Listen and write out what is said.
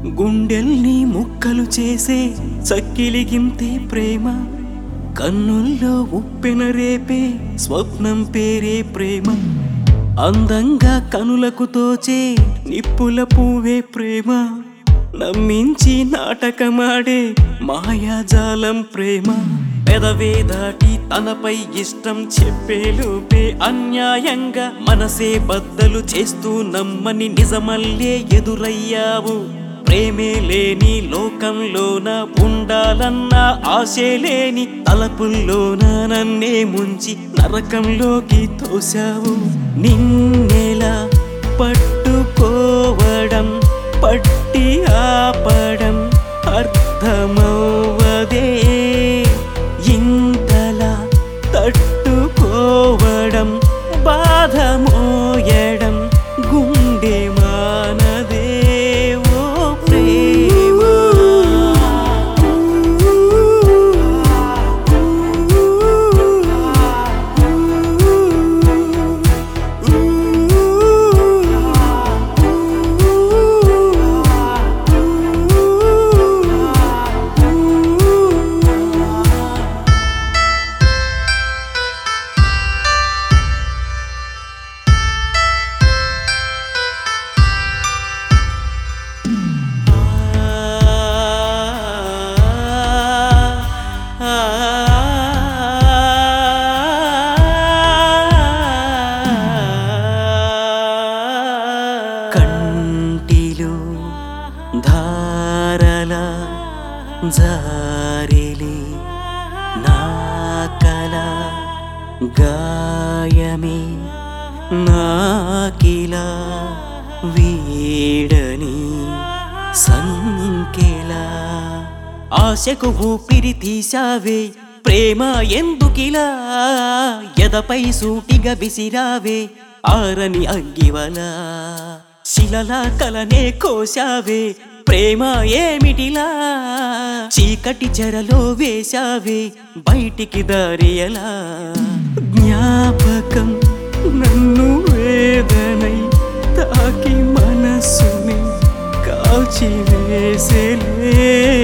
గుండెల్ని ముక్కలు చేసే చక్కిలిగింతే ప్రేమ కన్నుల్లో ఉప్పెన రేపే స్వప్నం పేరే ప్రేమ అందంగా కనులకు తోచే నిప్పుల పువ్వే ప్రేమ నమ్మించి నాటకమాడే మాయాజాలం ప్రేమ పెదవే దాటి తనపై ఇష్టం చెప్పేలోపే అన్యాయంగా మనసే బద్దలు చేస్తూ నమ్మని నిజమల్లే ఎదురయ్యావు ప్రేమే లేని లోకంలోన ఉండాలన్న ఆశే లేని తలపుల్లోన నన్నే ముంచి నరకంలోకి తోశావు నిన్నెలా పట్టుకోవడం పట్టి ఆపడం అర్థమవ్వదే ఇంతలా తట్టుకోవడం బాధ మోయడం గుండె మానదే ఓ ప్రేమ కంటిలో ధారల జారిలి నా కల గాయమే నాకిలా వీడని సంకెలా ఆశకు ఊపిరి తీసావే ప్రేమ ఎందుకిలా ఎదపై సూటిగా విసిరావే ఆరని అగ్గివలా శిలలా కలనే కోశావే ప్రేమ ఏమిటిలా చీకటి చెరలో వేశావే బయటికి దారి ఎలా జ్ఞాపకం నన్ను వేదనై తాకి మనస్సుని కాల్చి వేసేలే